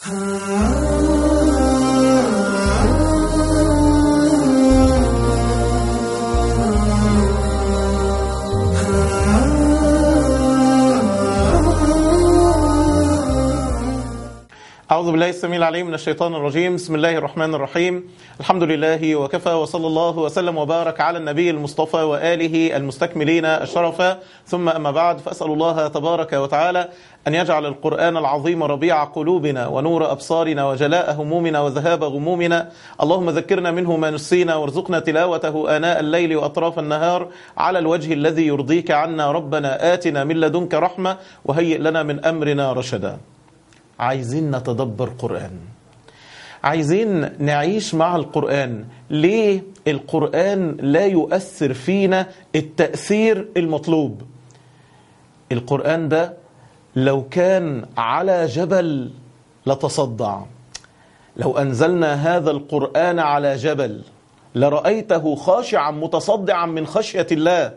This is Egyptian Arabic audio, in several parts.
أعوذ بالله السميع العليم من الشيطان الرجيم بسم الله الرحمن الرحيم الحمد لله وكفى وصلى الله وسلم وبارك على النبي المصطفى وآله المستكملين الشرف ثم أما بعد فأسأل الله تبارك وتعالى أن يجعل القرآن العظيم ربيع قلوبنا ونور أبصارنا وجلاء همومنا وذهاب غمومنا اللهم ذكرنا منه ما نسينا وارزقنا تلاوته آناء الليل وأطراف النهار على الوجه الذي يرضيك عنا ربنا آتنا من لدنك رحمة وهيئ لنا من أمرنا رشدا عايزين نتدبر قرآن عايزين نعيش مع القرآن ليه القرآن لا يؤثر فينا التأثير المطلوب القرآن ده لو كان على جبل لتصدع لو أنزلنا هذا القرآن على جبل لرأيته خاشعا متصدعا من خشية الله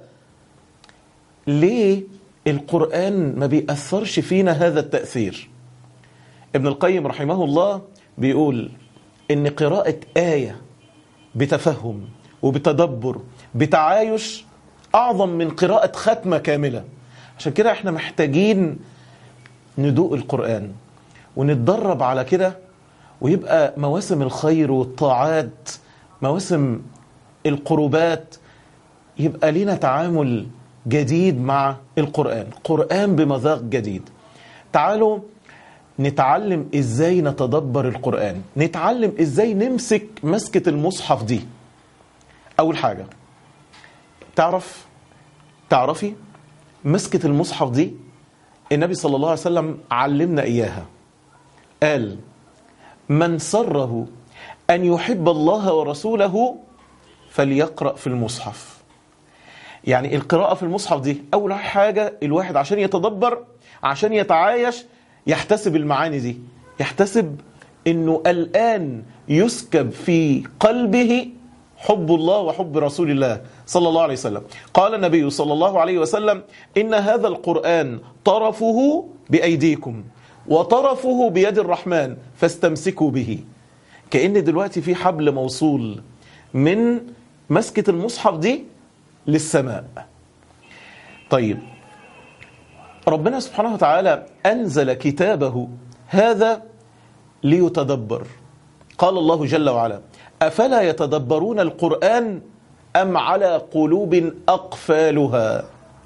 ليه القرآن ما بيأثرش فينا هذا التأثير ابن القيم رحمه الله بيقول ان قراءة آية بتفهم وبتدبر بتعايش أعظم من قراءة ختمة كاملة عشان كده احنا محتاجين ندوق القرآن ونتدرب على كده ويبقى مواسم الخير والطاعات مواسم القربات يبقى لنا تعامل جديد مع القرآن قرآن بمذاق جديد تعالوا نتعلم ازاي نتدبر القرآن نتعلم ازاي نمسك مسكة المصحف دي اول حاجة تعرف تعرفي مسكة المصحف دي النبي صلى الله عليه وسلم علمنا اياها قال من سره ان يحب الله ورسوله فليقرأ في المصحف يعني القراءة في المصحف دي اول حاجة الواحد عشان يتدبر عشان يتعايش يحتسب المعاني دي يحتسب انه الان يسكب في قلبه حب الله وحب رسول الله صلى الله عليه وسلم قال النبي صلى الله عليه وسلم ان هذا القران طرفه بايديكم وطرفه بيد الرحمن فاستمسكوا به كان دلوقتي في حبل موصول من مسكه المصحف دي للسماء طيب ربنا سبحانه وتعالى أنزل كتابه هذا ليتدبر قال الله جل وعلا أفلا يتدبرون القرآن أم على قلوب أقفالها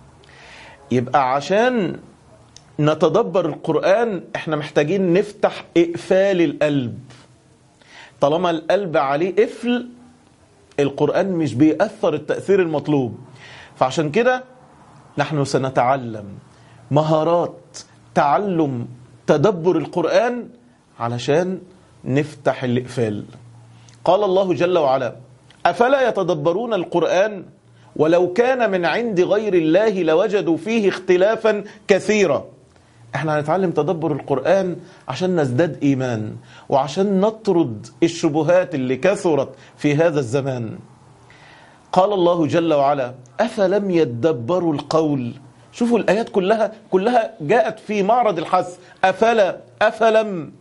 يبقى عشان نتدبر القرآن احنا محتاجين نفتح إقفال القلب طالما القلب عليه قفل القرآن مش بيأثر التأثير المطلوب فعشان كده نحن سنتعلم مهارات تعلم تدبر القرآن علشان نفتح الإقفال قال الله جل وعلا أفلا يتدبرون القرآن ولو كان من عند غير الله لوجدوا فيه اختلافا كثيرا احنا هنتعلم تدبر القرآن عشان نزداد إيمان وعشان نطرد الشبهات اللي كثرت في هذا الزمان قال الله جل وعلا أفلم يدبروا القول شوفوا الآيات كلها كلها جاءت في معرض الحث أفلا أفلم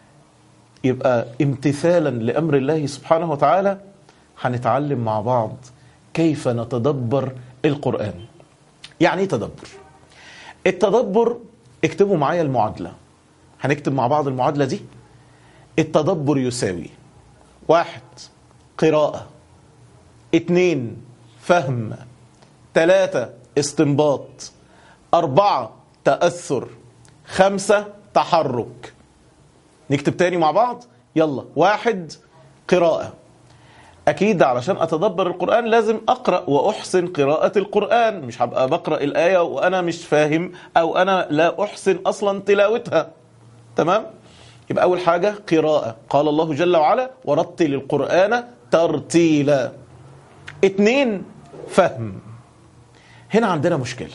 يبقى امتثالا لأمر الله سبحانه وتعالى هنتعلم مع بعض كيف نتدبر القرآن يعني ايه تدبر التدبر اكتبوا معايا المعادلة هنكتب مع بعض المعادلة دي التدبر يساوي واحد قراءة اتنين فهم ثلاثة استنباط أربعة تأثر خمسة تحرك نكتب تاني مع بعض يلا واحد قراءة أكيد علشان أتدبر القرآن لازم أقرأ وأحسن قراءة القرآن مش هبقى بقرأ الآية وأنا مش فاهم أو أنا لا أحسن أصلا تلاوتها تمام؟ يبقى أول حاجة قراءة قال الله جل وعلا ورتل القرآن ترتيلا اتنين فهم هنا عندنا مشكلة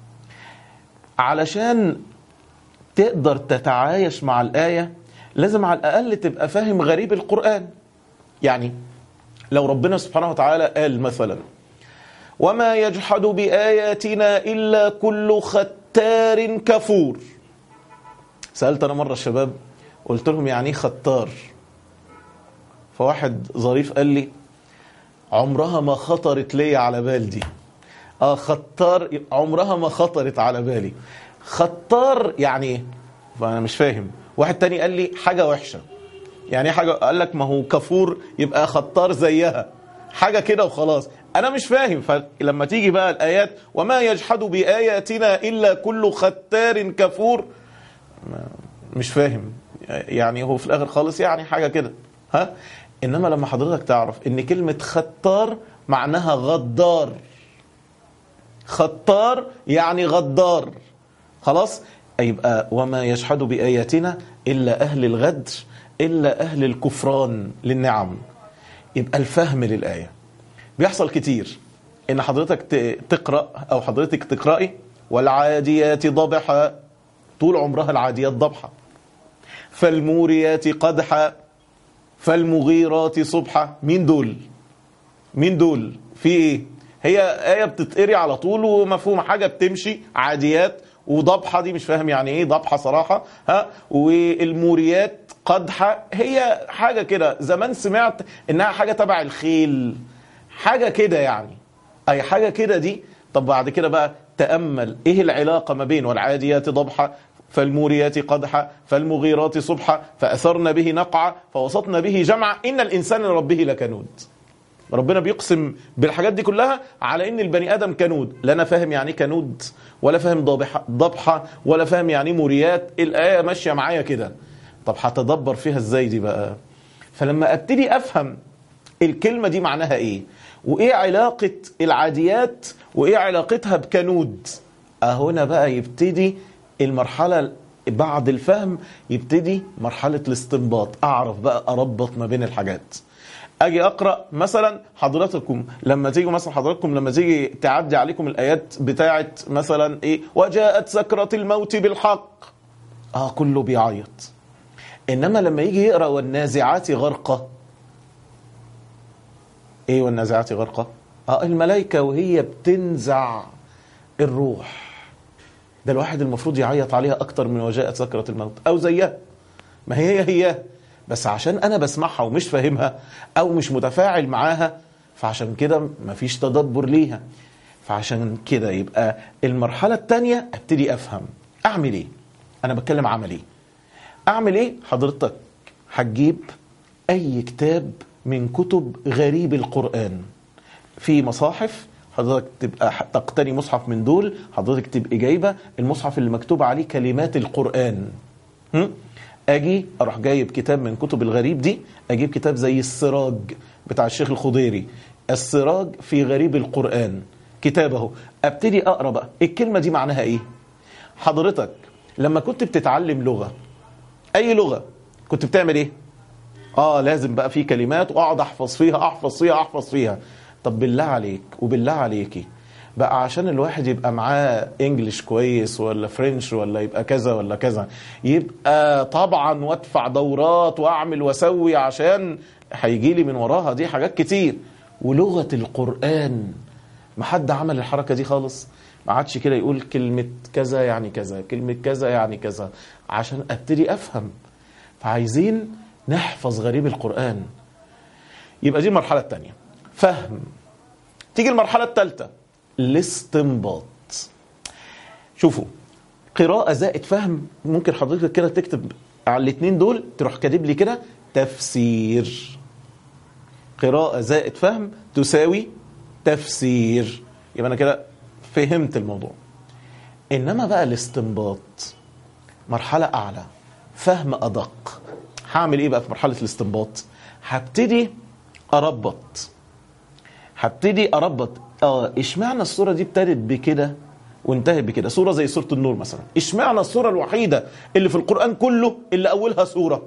علشان تقدر تتعايش مع الآية لازم على الأقل تبقى فاهم غريب القرآن يعني لو ربنا سبحانه وتعالى قال مثلا وما يجحد بآياتنا إلا كل ختار كفور سألت أنا مرة الشباب قلت لهم يعني ايه خطار فواحد ظريف قال لي عمرها ما خطرت لي على بال دي اه خطار عمرها ما خطرت على بالي خطار يعني ايه فانا مش فاهم واحد تاني قال لي حاجه وحشه يعني ايه حاجه قال لك ما هو كفور يبقى خطار زيها حاجه كده وخلاص انا مش فاهم فلما تيجي بقى الايات وما يجحد باياتنا الا كل ختار كفور مش فاهم يعني هو في الاخر خالص يعني حاجه كده ها انما لما حضرتك تعرف ان كلمه ختار معناها غدار خطار يعني غدار خلاص يبقى وما يجحد باياتنا الا اهل الغدر الا اهل الكفران للنعم يبقى الفهم للايه بيحصل كتير ان حضرتك تقرا او حضرتك تقراي والعاديات ضبحا طول عمرها العاديات ضبحا فالموريات قدحا فالمغيرات صبحا مين دول مين دول في ايه هي آية بتتقري على طول ومفهوم حاجة بتمشي عاديات وضبحة دي مش فاهم يعني ايه ضبحة صراحة ها والموريات قدحة هي حاجة كده زمان سمعت انها حاجة تبع الخيل حاجة كده يعني اي حاجة كده دي طب بعد كده بقى تأمل ايه العلاقة ما بين والعاديات ضبحة فالموريات قدحا فالمغيرات صبحا فأثرن به نقعا فوسطن به جمعا إن الإنسان لربه لكنود ربنا بيقسم بالحاجات دي كلها على ان البني ادم كنود لا انا فاهم يعني كنود ولا فاهم ضبحه ضبحه ولا فاهم يعني موريات الايه ماشيه معايا كده طب هتدبر فيها ازاي دي بقى فلما ابتدي افهم الكلمه دي معناها ايه وايه علاقه العاديات وايه علاقتها بكنود اهنا بقى يبتدي المرحله بعد الفهم يبتدي مرحله الاستنباط اعرف بقى اربط ما بين الحاجات اجي اقرا مثلا حضراتكم لما تيجي مثلا حضراتكم لما تيجي تعدي عليكم الايات بتاعه مثلا ايه وجاءت سكره الموت بالحق اه كله بيعيط انما لما يجي يقرا والنازعات غرقه ايه والنازعات غرقه اه الملائكه وهي بتنزع الروح ده الواحد المفروض يعيط عليها اكتر من وجاءت سكره الموت او زيها ما هي هي بس عشان انا بسمعها ومش فاهمها او مش متفاعل معاها فعشان كده مفيش تدبر ليها فعشان كده يبقى المرحله الثانيه ابتدي افهم اعمل ايه انا بتكلم عملي اعمل ايه حضرتك هتجيب اي كتاب من كتب غريب القران في مصاحف حضرتك تبقى تقتني مصحف من دول حضرتك تبقى جايبه المصحف اللي مكتوب عليه كلمات القران هم؟ اجي اروح جايب كتاب من كتب الغريب دي اجيب كتاب زي السراج بتاع الشيخ الخضيري السراج في غريب القران كتاب اهو ابتدي اقرا بقى الكلمه دي معناها ايه حضرتك لما كنت بتتعلم لغه اي لغه كنت بتعمل ايه اه لازم بقى في كلمات واقعد احفظ فيها احفظ فيها احفظ فيها طب بالله عليك وبالله عليكي بقى عشان الواحد يبقى معاه انجليش كويس ولا فرنش ولا يبقى كذا ولا كذا يبقى طبعا وادفع دورات واعمل واسوي عشان هيجي لي من وراها دي حاجات كتير ولغه القران ما حد عمل الحركه دي خالص ما عادش كده يقول كلمه كذا يعني كذا كلمه كذا يعني كذا عشان ابتدي افهم فعايزين نحفظ غريب القران يبقى دي المرحله الثانيه فهم تيجي المرحله الثالثه الاستنباط شوفوا قراءة زائد فهم ممكن حضرتك كده تكتب على الاثنين دول تروح كاتب لي كده تفسير قراءة زائد فهم تساوي تفسير يبقى انا كده فهمت الموضوع انما بقى الاستنباط مرحلة اعلى فهم ادق هعمل ايه بقى في مرحلة الاستنباط هبتدي اربط هبتدي اربط اه اشمعنى الصوره دي ابتدت بكده وانتهت بكده صوره زي سوره النور مثلا اشمعنى الصوره الوحيده اللي في القران كله اللي اولها سوره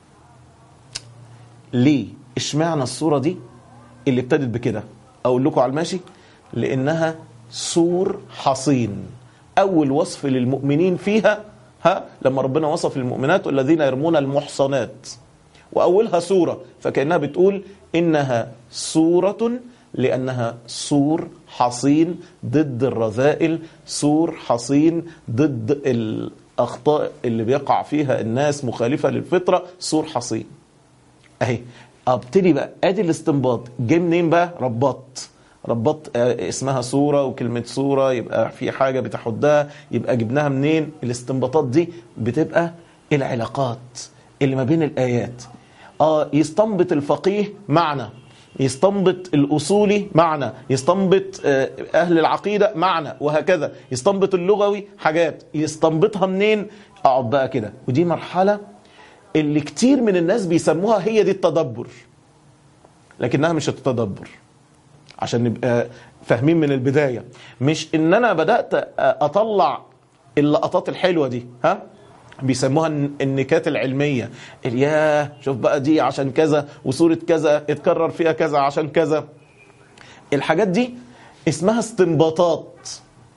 ليه اشمعنى الصوره دي اللي ابتدت بكده اقول لكم على الماشي لانها سور حصين اول وصف للمؤمنين فيها ها لما ربنا وصف المؤمنات والذين يرمون المحصنات واولها سوره فكانها بتقول انها سوره لأنها سور حصين ضد الرذائل سور حصين ضد اخطاء اللي بيقع فيها الناس مخالفه للفطره سور حصين اهي ابتدي بقى ادي الاستنباط جه منين بقى ربطت ربطت آه، اسمها صوره وكلمه صوره يبقى في حاجه بتحدها يبقى جبناها منين الاستنباطات دي بتبقى العلاقات اللي ما بين الايات اه يستنبط الفقيه معنى يستنبط الاصولي معنى يستنبط آه، اهل العقيده معنى وهكذا يستنبط اللغوي حاجات يستنبطها منين اقعد بقى كده ودي مرحله اللي كتير من الناس بيسموها هي دي التدبر لكنها مش التدبر عشان نبقى فاهمين من البدايه مش ان انا بدات اطلع اللقطات الحلوه دي ها بيسموها الن- النكات العلميه اللي ياه شوف بقى دي عشان كذا وصوره كذا اتكرر فيها كذا عشان كذا الحاجات دي اسمها استنباطات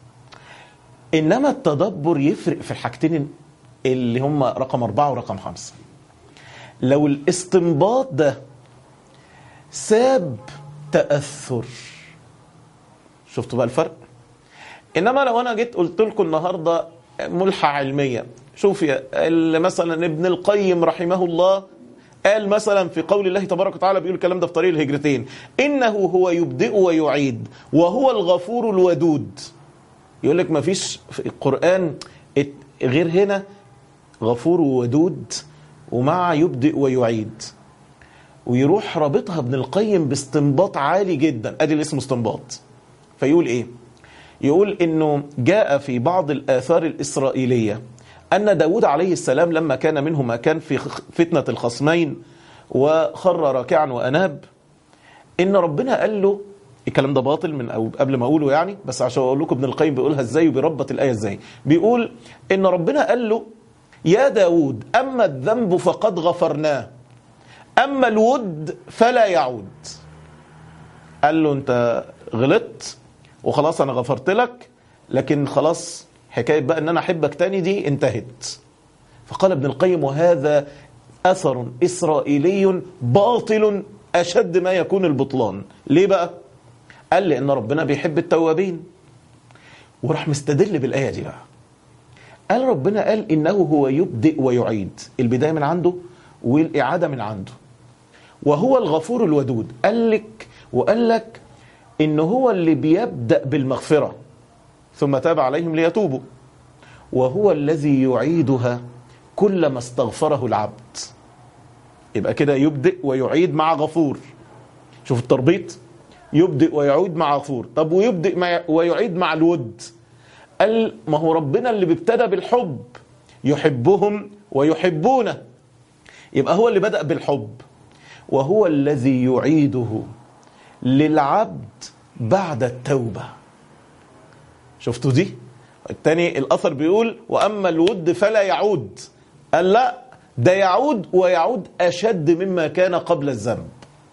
انما التدبر يفرق في الحاجتين اللي هم رقم أربعة ورقم خمسة لو الاستنباط ده ساب تأثر شفتوا بقى الفرق انما لو انا جيت قلت لكم النهارده ملحة علمية شوف يا ال- مثلا ابن القيم رحمه الله قال مثلا في قول الله تبارك وتعالى بيقول الكلام ده في طريق الهجرتين انه هو يبدئ ويعيد وهو الغفور الودود يقول لك ما فيش في القرآن ات- غير هنا غفور وودود ومع يبدئ ويعيد ويروح رابطها ابن القيم باستنباط عالي جدا ادي اللي اسمه استنباط فيقول ايه يقول انه جاء في بعض الاثار الاسرائيليه ان داود عليه السلام لما كان منه ما كان في خ- فتنه الخصمين وخر راكعا واناب ان ربنا قال له الكلام ده باطل من أو قبل ما اقوله يعني بس عشان اقول لكم ابن القيم بيقولها ازاي وبيربط الايه ازاي بيقول ان ربنا قال له يا داود اما الذنب فقد غفرناه اما الود فلا يعود قال له انت غلطت وخلاص انا غفرت لك لكن خلاص حكايه بقى ان انا احبك تاني دي انتهت فقال ابن القيم وهذا اثر اسرائيلي باطل اشد ما يكون البطلان ليه بقى قال لي ان ربنا بيحب التوابين وراح مستدل بالايه دي بقى قال ربنا قال انه هو يبدئ ويعيد البدايه من عنده والاعاده من عنده وهو الغفور الودود قال لك وقال لك ان هو اللي بيبدا بالمغفره ثم تاب عليهم ليتوبوا وهو الذي يعيدها كلما استغفره العبد يبقى كده يبدئ ويعيد مع غفور شوف التربيط يبدئ ويعود مع غفور طب ويبدئ مع ويعيد مع الود قال ما هو ربنا اللي ابتدى بالحب يحبهم ويحبونه يبقى هو اللي بدأ بالحب وهو الذي يعيده للعبد بعد التوبة شفتوا دي التاني الأثر بيقول وأما الود فلا يعود قال لا ده يعود ويعود أشد مما كان قبل الذنب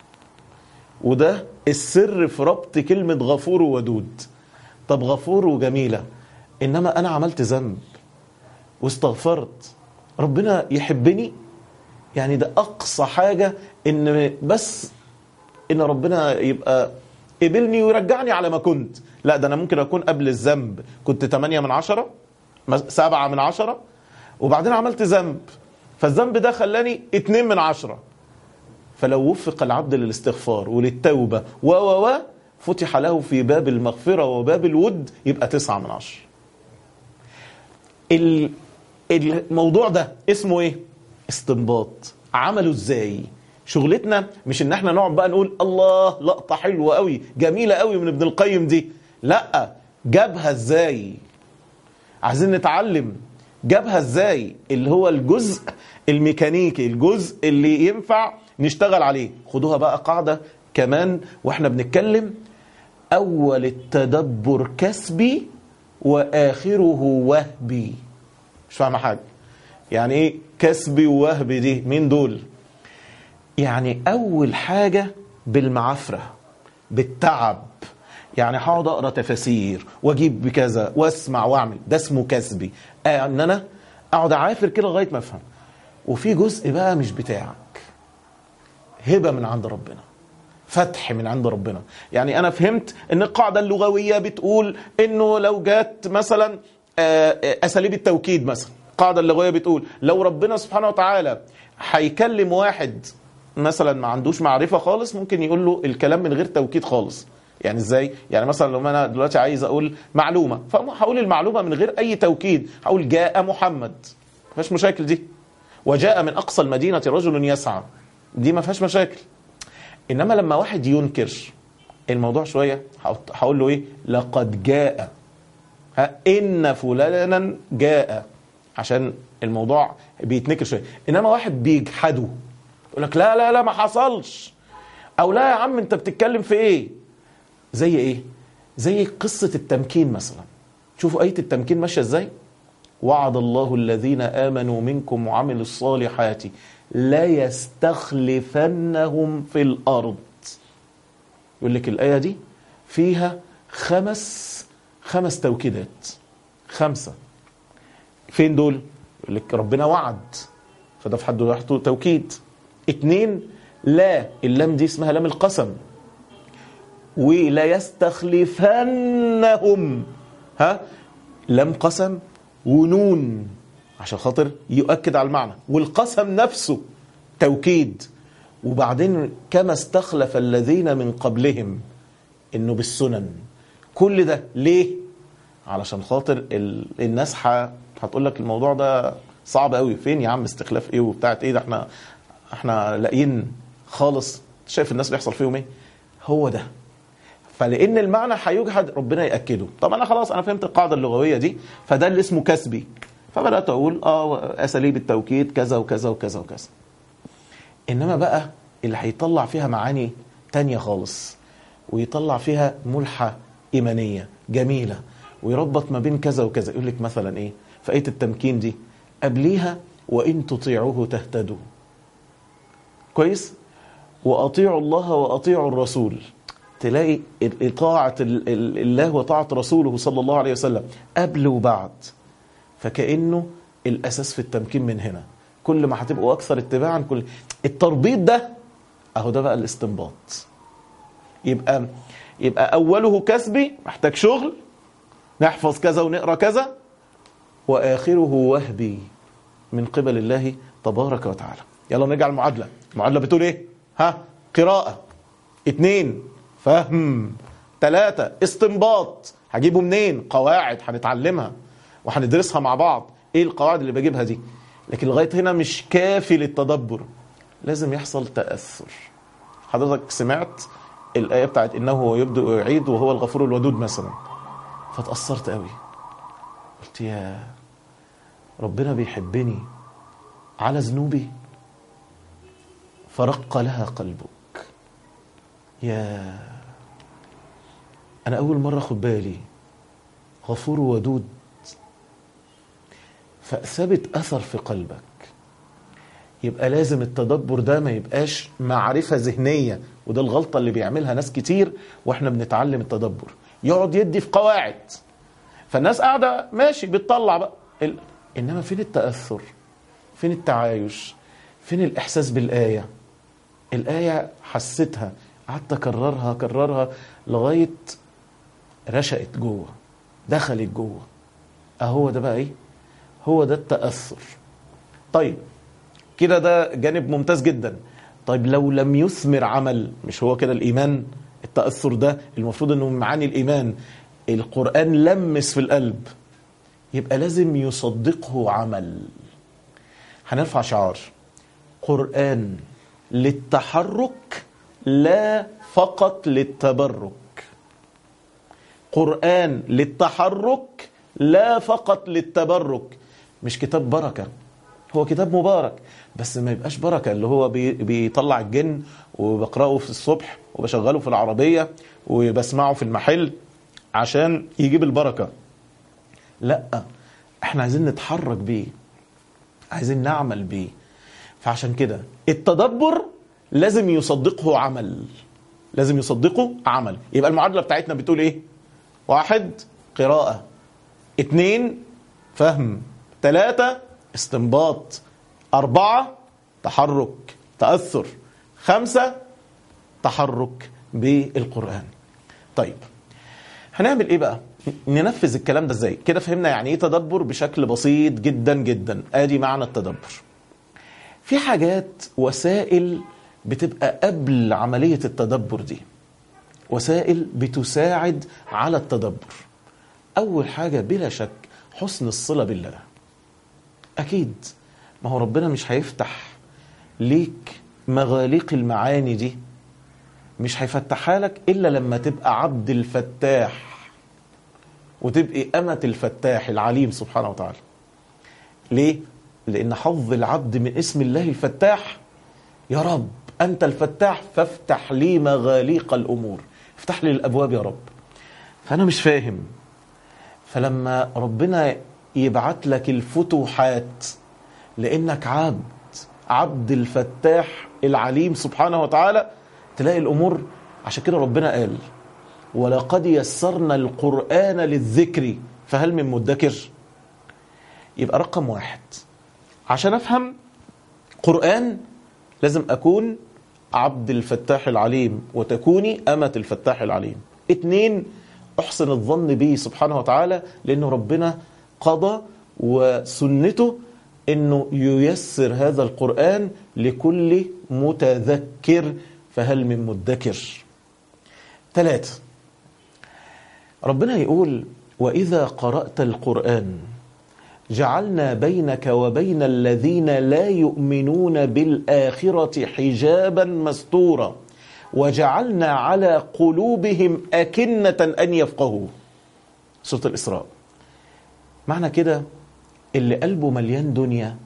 وده السر في ربط كلمة غفور وودود طب غفور وجميلة إنما أنا عملت ذنب واستغفرت ربنا يحبني يعني ده أقصى حاجة إن بس إن ربنا يبقى قبلني ويرجعني على ما كنت لا ده أنا ممكن أكون قبل الذنب كنت 8 من عشرة سبعة من عشرة وبعدين عملت ذنب فالذنب ده خلاني اتنين من عشرة فلو وفق العبد للاستغفار وللتوبة و و و فتح له في باب المغفرة وباب الود يبقى تسعة من عشرة ال- الموضوع ده اسمه ايه استنباط عمله ازاي شغلتنا مش ان احنا نقعد بقى نقول الله لقطة حلوة قوي جميلة قوي من ابن القيم دي لا جابها ازاي عايزين نتعلم جابها ازاي اللي هو الجزء الميكانيكي الجزء اللي ينفع نشتغل عليه خدوها بقى قاعدة كمان واحنا بنتكلم اول التدبر كسبي واخره وهبي مش فاهمه حاجه يعني ايه كسبي ووهبي دي مين دول يعني اول حاجه بالمعافره بالتعب يعني هقعد اقرا تفاسير واجيب بكذا واسمع واعمل ده اسمه كسبي آه ان انا اقعد اعافر كده لغايه ما افهم وفي جزء بقى مش بتاعك هبه من عند ربنا فتح من عند ربنا يعني انا فهمت ان القاعده اللغويه بتقول انه لو جات مثلا آه، آه، اساليب التوكيد مثلا القاعدة اللغوية بتقول لو ربنا سبحانه وتعالى هيكلم واحد مثلا ما عندوش معرفة خالص ممكن يقول له الكلام من غير توكيد خالص يعني ازاي يعني مثلا لو انا دلوقتي عايز اقول معلومة فهقول المعلومة من غير اي توكيد هقول جاء محمد ما فيهاش مشاكل دي وجاء من اقصى المدينة رجل يسعى دي ما فيهاش مشاكل انما لما واحد ينكر الموضوع شوية هقول له ايه لقد جاء ها ان فلانا جاء عشان الموضوع بيتنكر شويه انما واحد بيجحده يقول لك لا لا لا ما حصلش او لا يا عم انت بتتكلم في ايه زي ايه زي قصه التمكين مثلا شوفوا ايه التمكين ماشيه ازاي وعد الله الذين امنوا منكم وعملوا الصالحات لا يستخلفنهم في الارض يقول لك الايه دي فيها خمس خمس توكيدات خمسه فين دول يقول لك ربنا وعد فده في حد لوحده توكيد اتنين لا اللام دي اسمها لام القسم ولا يستخلفنهم ها لام قسم ونون عشان خاطر يؤكد على المعنى والقسم نفسه توكيد وبعدين كما استخلف الذين من قبلهم انه بالسنن كل ده ليه علشان خاطر ال... الناس ح... هتقول لك الموضوع ده صعب قوي فين يا عم استخلاف ايه وبتاعت ايه ده احنا احنا لاقيين خالص شايف الناس بيحصل فيهم ايه هو ده فلان المعنى هيجحد ربنا ياكده طب انا خلاص انا فهمت القاعده اللغويه دي فده اللي اسمه كسبي فبدات اقول اه اساليب التوكيد كذا وكذا وكذا وكذا انما بقى اللي هيطلع فيها معاني تانية خالص ويطلع فيها ملحة إيمانية جميلة ويربط ما بين كذا وكذا يقول لك مثلا إيه في آية التمكين دي قبليها وإن تطيعوه تهتدوا كويس وأطيعوا الله وأطيعوا الرسول تلاقي طاعة الله وطاعة رسوله صلى الله عليه وسلم قبل وبعد فكأنه الأساس في التمكين من هنا كل ما هتبقوا أكثر اتباعا كل التربيط ده أهو ده بقى الاستنباط يبقى يبقى أوله كسبي محتاج شغل نحفظ كذا ونقرأ كذا وآخره وهبي من قبل الله تبارك وتعالى يلا نرجع المعادلة المعادلة بتقول ايه ها قراءة اتنين فهم ثلاثة استنباط هجيبه منين قواعد هنتعلمها وهندرسها مع بعض ايه القواعد اللي بجيبها دي لكن لغاية هنا مش كافي للتدبر لازم يحصل تأثر حضرتك سمعت الآية بتاعت إنه هو يبدأ ويعيد وهو الغفور الودود مثلا فتأثرت قوي قلت يا ربنا بيحبني على ذنوبي فرق لها قلبك يا أنا أول مرة أخد بالي غفور ودود فثبت أثر في قلبك يبقى لازم التدبر ده ما يبقاش معرفة ذهنية وده الغلطة اللي بيعملها ناس كتير واحنا بنتعلم التدبر يقعد يدي في قواعد فالناس قاعدة ماشي بتطلع بقى ال... إنما فين التأثر فين التعايش فين الإحساس بالآية الآية حسيتها قعدت أكررها أكررها لغاية رشقت جوه دخلت جوه أهو ده بقى إيه هو ده التأثر طيب كده ده جانب ممتاز جدا طيب لو لم يثمر عمل مش هو كده الإيمان التأثر ده المفروض أنه من معاني الإيمان القرآن لمس في القلب يبقى لازم يصدقه عمل هنرفع شعار قرآن للتحرك لا فقط للتبرك قرآن للتحرك لا فقط للتبرك مش كتاب بركة هو كتاب مبارك بس ما يبقاش بركة اللي هو بي بيطلع الجن وبقرأه في الصبح وبشغله في العربية وبسمعه في المحل عشان يجيب البركة لا احنا عايزين نتحرك بيه عايزين نعمل بيه فعشان كده التدبر لازم يصدقه عمل لازم يصدقه عمل يبقى المعادلة بتاعتنا بتقول ايه واحد قراءة اتنين فهم ثلاثة استنباط أربعة تحرك تأثر خمسة تحرك بالقرآن طيب هنعمل ايه بقى ننفذ الكلام ده ازاي كده فهمنا يعني ايه تدبر بشكل بسيط جدا جدا ادي معنى التدبر في حاجات وسائل بتبقى قبل عملية التدبر دي وسائل بتساعد على التدبر أول حاجة بلا شك حسن الصلة بالله أكيد ما هو ربنا مش هيفتح ليك مغاليق المعاني دي مش هيفتحها لك إلا لما تبقى عبد الفتاح وتبقي أمة الفتاح العليم سبحانه وتعالى ليه؟ لأن حظ العبد من اسم الله الفتاح يا رب أنت الفتاح فافتح لي مغاليق الأمور افتح لي الأبواب يا رب فأنا مش فاهم فلما ربنا يبعت لك الفتوحات لأنك عبد عبد الفتاح العليم سبحانه وتعالى تلاقي الأمور عشان كده ربنا قال ولقد يسرنا القرآن للذكر فهل من مدكر يبقى رقم واحد عشان أفهم قرآن لازم أكون عبد الفتاح العليم وتكوني أمة الفتاح العليم اتنين أحسن الظن به سبحانه وتعالى لأنه ربنا قضى وسنته أنه ييسر هذا القرآن لكل متذكر فهل من مدكر ثلاثة ربنا يقول وإذا قرأت القرآن جعلنا بينك وبين الذين لا يؤمنون بالآخرة حجابا مستورا وجعلنا على قلوبهم أكنة أن يفقهوا سورة الإسراء معنى كده اللي قلبه مليان دنيا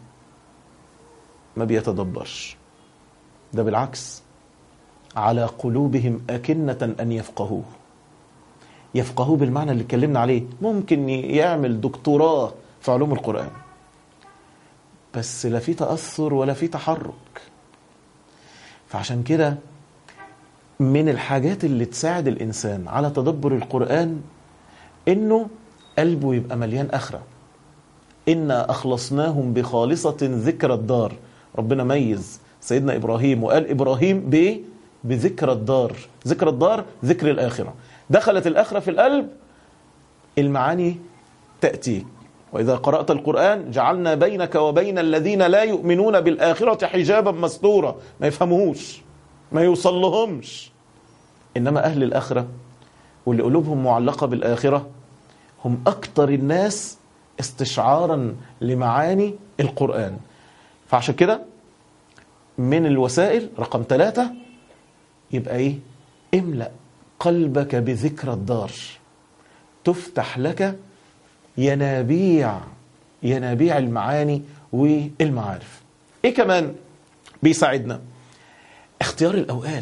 ما بيتدبرش ده بالعكس على قلوبهم أكنة أن يفقهوه يفقهوه بالمعنى اللي اتكلمنا عليه ممكن يعمل دكتوراه في علوم القرآن بس لا في تأثر ولا في تحرك فعشان كده من الحاجات اللي تساعد الإنسان على تدبر القرآن إنه قلبه يبقى مليان آخرة إنا أخلصناهم بخالصة ذكر الدار ربنا ميز سيدنا إبراهيم وقال إبراهيم بإيه؟ بذكر الدار ذكر الدار ذكر الآخرة دخلت الآخرة في القلب المعاني تأتيك وإذا قرأت القرآن جعلنا بينك وبين الذين لا يؤمنون بالآخرة حجابا مستورا ما يفهموهوش ما يوصل لهمش إنما أهل الآخرة واللي قلوبهم معلقة بالآخرة هم أكتر الناس استشعارا لمعاني القرآن فعشان كده من الوسائل رقم ثلاثة يبقى إيه املأ قلبك بذكر الدار تفتح لك ينابيع ينابيع المعاني والمعارف ايه كمان بيساعدنا اختيار الاوقات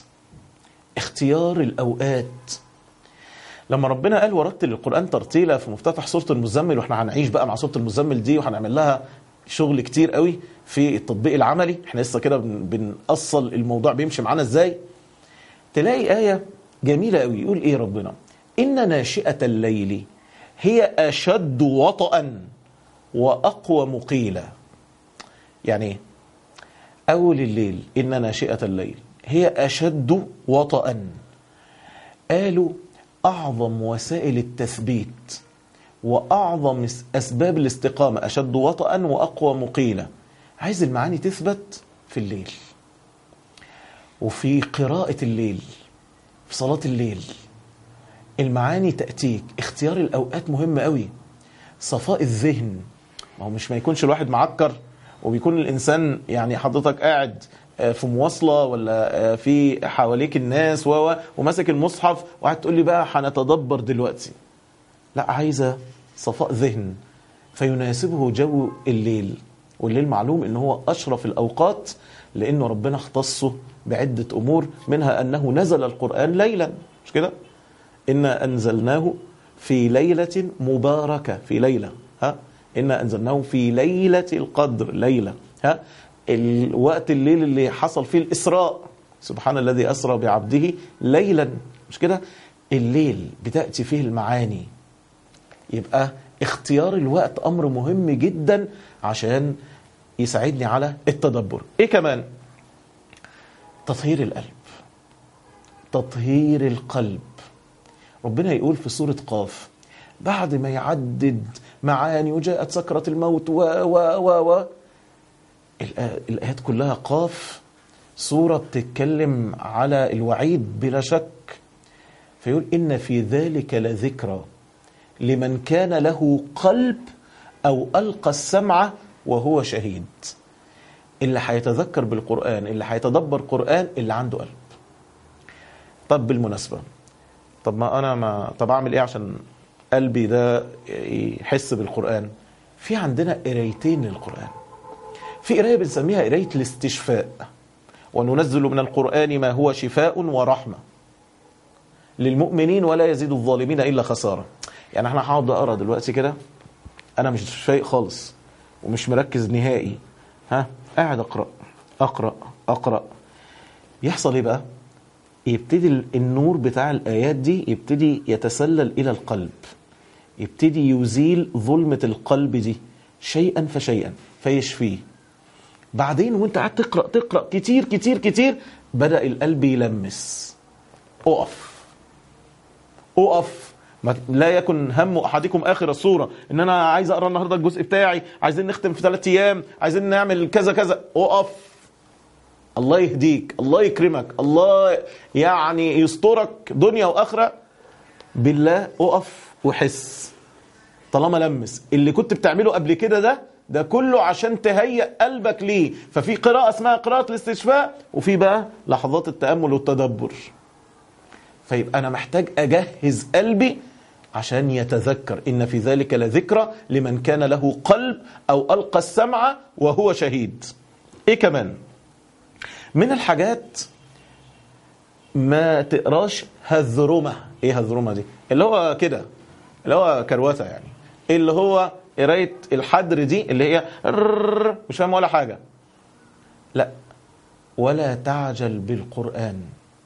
اختيار الاوقات لما ربنا قال ورتل القران ترتيلا في مفتتح سوره المزمل واحنا هنعيش بقى مع سوره المزمل دي وهنعمل لها شغل كتير قوي في التطبيق العملي احنا لسه كده بنأصل الموضوع بيمشي معانا ازاي تلاقي آية جميلة قوي يقول ايه ربنا إن ناشئة الليل هي أشد وطئا وأقوى مقيلا يعني ايه أول الليل إن ناشئة الليل هي أشد وطئا قالوا أعظم وسائل التثبيت وأعظم أسباب الاستقامة أشد وطئا وأقوى مقيلة عايز المعاني تثبت في الليل وفي قراءة الليل في صلاة الليل المعاني تأتيك اختيار الأوقات مهم قوي صفاء الذهن ما هو مش ما يكونش الواحد معكر وبيكون الإنسان يعني حضرتك قاعد في مواصلة ولا في حواليك الناس و وماسك المصحف وقاعد تقول لي بقى هنتدبر دلوقتي لا عايزة صفاء ذهن فيناسبه جو الليل والليل معلوم ان هو اشرف الاوقات لانه ربنا اختصه بعدة امور منها انه نزل القرآن ليلا مش كده انا انزلناه في ليلة مباركة في ليلة ها انا انزلناه في ليلة القدر ليلة ها الوقت الليل اللي حصل فيه الاسراء سبحان الذي اسرى بعبده ليلا مش كده الليل بتأتي فيه المعاني يبقى اختيار الوقت امر مهم جدا عشان يساعدني على التدبر ايه كمان تطهير القلب تطهير القلب ربنا يقول في سورة قاف بعد ما يعدد معاني وجاءت سكرة الموت و و و و الآ- الآيات كلها قاف سورة بتتكلم على الوعيد بلا شك فيقول إن في ذلك لذكرى لمن كان له قلب أو ألقى السمع وهو شهيد اللي هيتذكر بالقرآن اللي هيتدبر قرآن اللي عنده قلب طب بالمناسبة طب ما أنا ما طب أعمل إيه عشان قلبي ده يحس بالقرآن في عندنا قرايتين للقرآن في قراية بنسميها قراية الاستشفاء وننزل من القرآن ما هو شفاء ورحمة للمؤمنين ولا يزيد الظالمين إلا خسارة يعني احنا هقعد اقرا دلوقتي كده انا مش فايق خالص ومش مركز نهائي ها قاعد اقرا اقرا اقرا يحصل ايه بقى يبتدي ال- النور بتاع الايات دي يبتدي يتسلل الى القلب يبتدي يزيل ظلمه القلب دي شيئا فشيئا فيشفيه بعدين وانت قاعد تقرا تقرا كتير كتير كتير بدا القلب يلمس اقف اقف ما لا يكن هم احدكم اخر الصوره ان انا عايز اقرا النهارده الجزء بتاعي عايزين نختم في ثلاث ايام عايزين نعمل كذا كذا اقف الله يهديك الله يكرمك الله يعني يسترك دنيا واخره بالله اقف وحس طالما لمس اللي كنت بتعمله قبل كده ده ده كله عشان تهيئ قلبك ليه ففي قراءة اسمها قراءة الاستشفاء وفي بقى لحظات التأمل والتدبر فيبقى أنا محتاج أجهز قلبي عشان يتذكر إن في ذلك لذكرى لمن كان له قلب أو ألقى السمع وهو شهيد إيه كمان من الحاجات ما تقراش هذرمة ايه هذرمة دي اللي هو كده اللي هو كروته يعني اللي هو قرايه الحدر دي اللي هي رررر، مش فاهم ولا حاجه لا ولا تعجل بالقران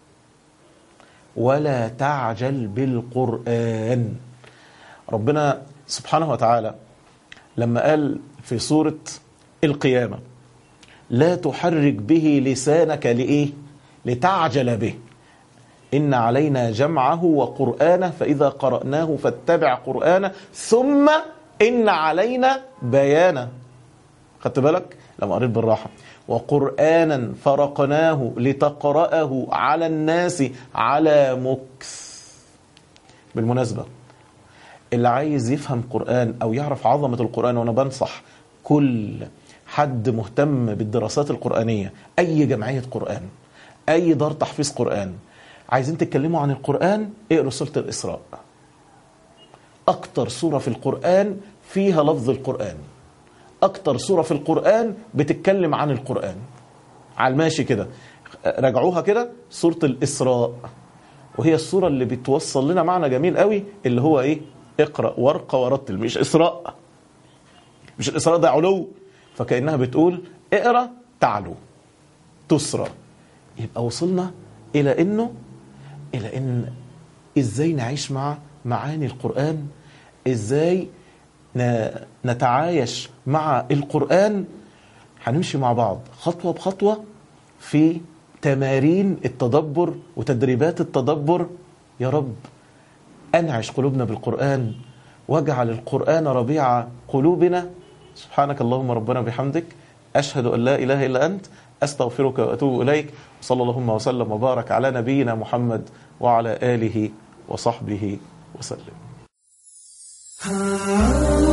ولا تعجل بالقران ربنا سبحانه وتعالى لما قال في سوره القيامه لا تحرك به لسانك لايه لتعجل به إن علينا جمعه وقرآنه فإذا قرأناه فاتبع قرآنه ثم إن علينا بيانه خدت بالك لما قريت بالراحة وقرآنا فرقناه لتقرأه على الناس على مكث بالمناسبة اللي عايز يفهم قرآن أو يعرف عظمة القرآن وأنا بنصح كل حد مهتم بالدراسات القرآنية أي جمعية قرآن أي دار تحفيظ قرآن عايزين تتكلموا عن القرآن اقروا سورة الإسراء أكتر سورة في القرآن فيها لفظ القرآن أكتر سورة في القرآن بتتكلم عن القرآن على الماشي كده راجعوها كده سورة الإسراء وهي السورة اللي بتوصل لنا معنى جميل قوي اللي هو إيه اقرأ وارقى ورتل مش إسراء مش الإسراء ده علو فكأنها بتقول اقرأ تعلو تسرى يبقى وصلنا إلى إنه إلى إن إزاي نعيش مع معاني القرآن إزاي ن- نتعايش مع القرآن هنمشي مع بعض خطوة بخطوة في تمارين التدبر وتدريبات التدبر يا رب أنعش قلوبنا بالقرآن واجعل القرآن ربيع قلوبنا سبحانك اللهم ربنا بحمدك أشهد أن لا إله إلا أنت أستغفرك وأتوب إليك صلى اللهم وسلم وبارك على نبينا محمد وعلى آله وصحبه وسلم